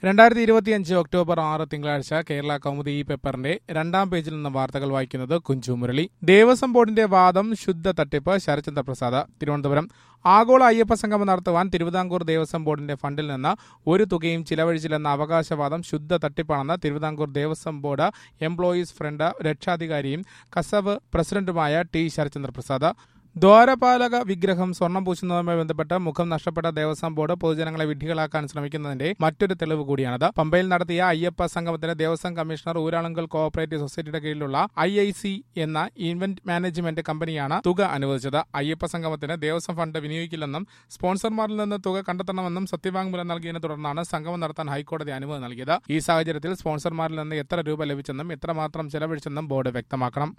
രണ്ടായിരത്തി ഇരുപത്തിയഞ്ച് ഒക്ടോബർ ആറ് തിങ്കളാഴ്ച കേരള കൗമുദി ഈ പേപ്പറിന്റെ രണ്ടാം പേജിൽ നിന്ന് വാർത്തകൾ വായിക്കുന്നത് കുഞ്ചു മുരളി ദേവസ്വം ബോർഡിന്റെ വാദം ശുദ്ധ തട്ടിപ്പ് ശരചന്ദ്ര പ്രസാദ് തിരുവനന്തപുരം ആഗോള അയ്യപ്പ സംഗമം നടത്തുവാൻ തിരുവിതാംകൂർ ദേവസ്വം ബോർഡിന്റെ ഫണ്ടിൽ നിന്ന് ഒരു തുകയും ചിലവഴിച്ചില്ലെന്ന അവകാശവാദം ശുദ്ധ തട്ടിപ്പാണെന്ന് Thiruvithamkoor Devaswom board employees front രക്ഷാധികാരിയും കസവ് പ്രസിഡന്റുമായ ടി ശരചന്ദ്ര പ്രസാദ് ദ്വാരപാലക വിഗ്രഹം സ്വർണം പൂശുന്നതുമായി ബന്ധപ്പെട്ട് മുഖം നഷ്ടപ്പെട്ട ദേവസ്വം ബോർഡ് പൊതുജനങ്ങളെ വിഡ്ഢികളാക്കാൻ ശ്രമിക്കുന്നതിന്റെ മറ്റൊരു തെളിവ് കൂടിയാണത് പമ്പയിൽ നടത്തിയ അയ്യപ്പ സംഗമത്തിന് ദേവസ്വം കമ്മീഷണർ ഊരാളുങ്കൽ കോഓപ്പറേറ്റീവ് സൊസൈറ്റിയുടെ കീഴിലുള്ള ഐ ഐ സി എന്ന ഇവന്റ് മാനേജ്മെന്റ് കമ്പനിയാണ് തുക അനുവദിച്ചത് അയ്യപ്പ സംഗമത്തിന് ദേവസ്വം ഫണ്ട് വിനിയോഗിക്കില്ലെന്നും സ്പോൺസർമാരിൽ നിന്ന് തുക കണ്ടെത്തണമെന്നും സത്യവാങ്മൂലം നൽകിയതിനെ തുടർന്നാണ് സംഗമം നടത്താൻ ഹൈക്കോടതി അനുമതി നൽകിയത് ഈ സാഹചര്യത്തിൽ സ്പോൺസർമാരിൽ നിന്ന് എത്ര രൂപ ലഭിച്ചെന്നും എത്രമാത്രം ചെലവഴിച്ചെന്നും ബോർഡ് വ്യക്തമാക്കണം